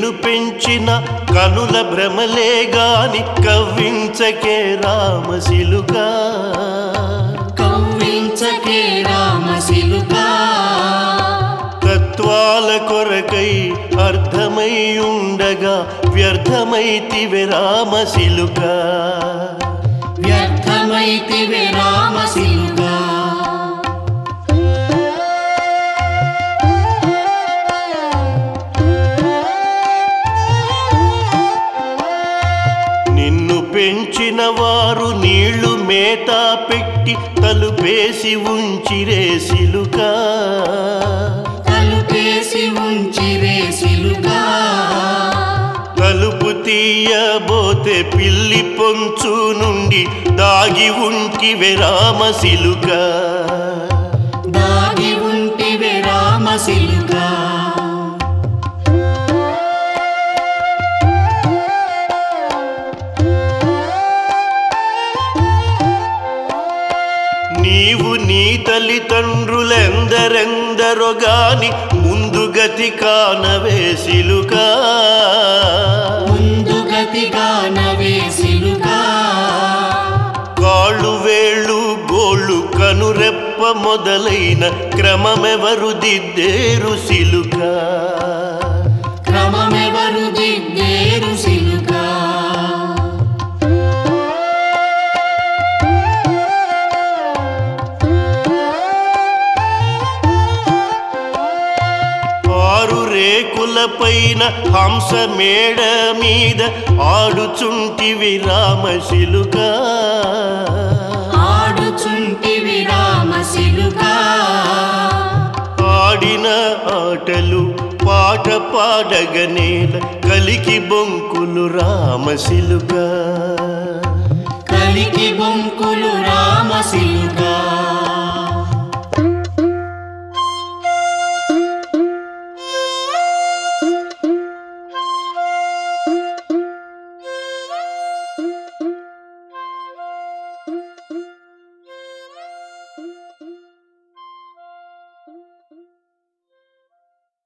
నిన్ను పెంచిన కనుల భ్రమలే గాని కవ్వించకే రామశిలుగా కవ్వించకే రామశిలుకా తత్వాల కొరకై అర్థమై ఉండగా వ్యర్థమైతివే రామశిలుగా వ్యర్థమైతివే రామశిలుకా నిన్ను పెంచిన వారు నీళ్లు మేత పెట్టి తలుపేసి ఉంచిరే శిలుకా తలుపేసి ఉంచిరే శిలుకా తలుపు తీయబోతే పిల్లి పొంచు నుండి దాగి ఉంటివే రామశిలుగా దాగి ఉంటివే రామశిలుకా నీవు నీ తల్లిదండ్రులెందరెందరో గాని ముందు గతి కానవే శిలుకా ముందు గతిగా నవే శిలుకా కాళ్ళు వేళ్ళు గోళ్ళు కనురెప్ప మొదలైన క్రమమెవరు దిద్దేరు శిలుకా క్రమమెవరు దిద్దేరు శిలుకా ఆరు రేకుల పైన హంస మేడ మీద ఆడుచుంటివి రామశిలుకా ఆడుచుంటివి రామశిలుకా ఆడిన ఆటలు పాట పాడగనేల కలికి బొంకులు రామశిలుగా కలికి బొంకులు రామశిలుకా